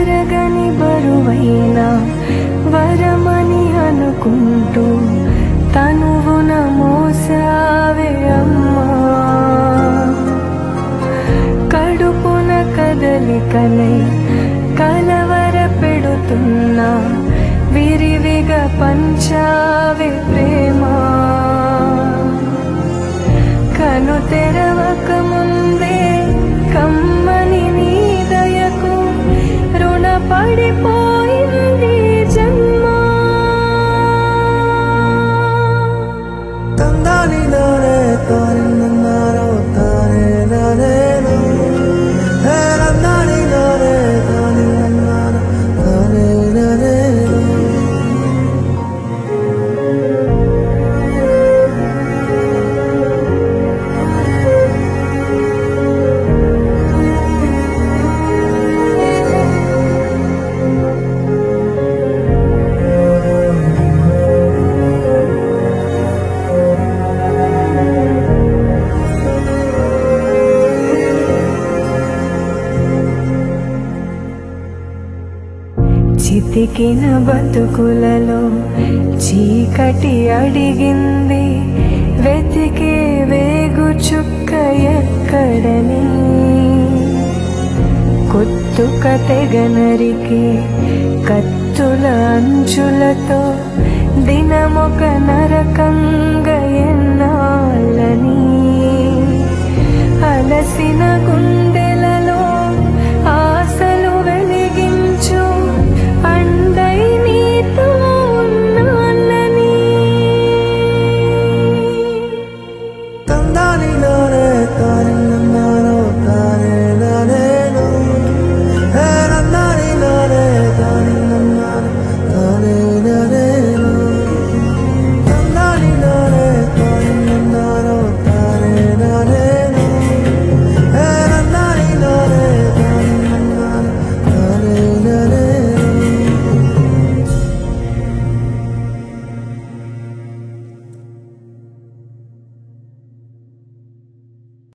తరగని బరువైన వరమని అనుకుంటూ తనువున మోసావే అమ్మా కడుపున కదలికలై కలవర పెడుతున్నా విరివిగా పంచావే ప్రేమ కను తెరవక ముందే కమ్మని నీ దయకు రుణపడిపోయింది జన్మ తందాని నానే తాని నన్నారో తానే నానేను హే నందాని నానే తాని నన్నారో తానే నానేను చితికిన బతుకులలో చీకటి అడిగింది వెతికే వేగు చుక్క ఎక్కడని కొత్తుక తెగనరికి కత్తుల అంచులతో దినమొక నరకంగా ఎన్నాళ్ళని అలసిన గుండె